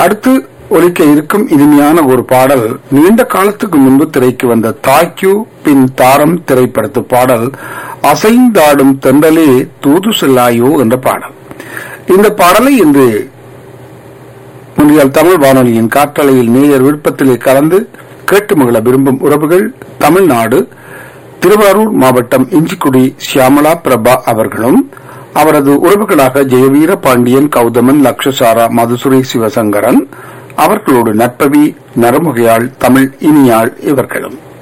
அடுத்து ஒலிக்க இருக்கும் இனிமையான ஒரு பாடல் நீண்ட காலத்துக்கு முன்பு திரைக்கு வந்த தாய்க்கு பின் தாரம் திரைப்படத்து பாடல் அசைந்தாடும் தென்றலே தூது செல்லாயோ என்ற பாடல் இந்த பாடலை இன்று முன்றியால் தமிழ் வானொலியின் காற்றலையில் நேயர் விருப்பத்திலே கலந்து கேட்டு மகிழ விரும்பும் உறவுகள் தமிழ்நாடு திருவாரூர் மாவட்டம் இஞ்சிக்குடி சியாமலா பிரபா அவர்களும் அவரது உறவுகளாக ஜெயவீர பாண்டியன் கௌதமன் லக்ஷசாரா மதுசுரை சிவசங்கரன் அவர்களோடு நட்பவி நரமுகையாள் தமிழ் இனியாள் இவர்களும்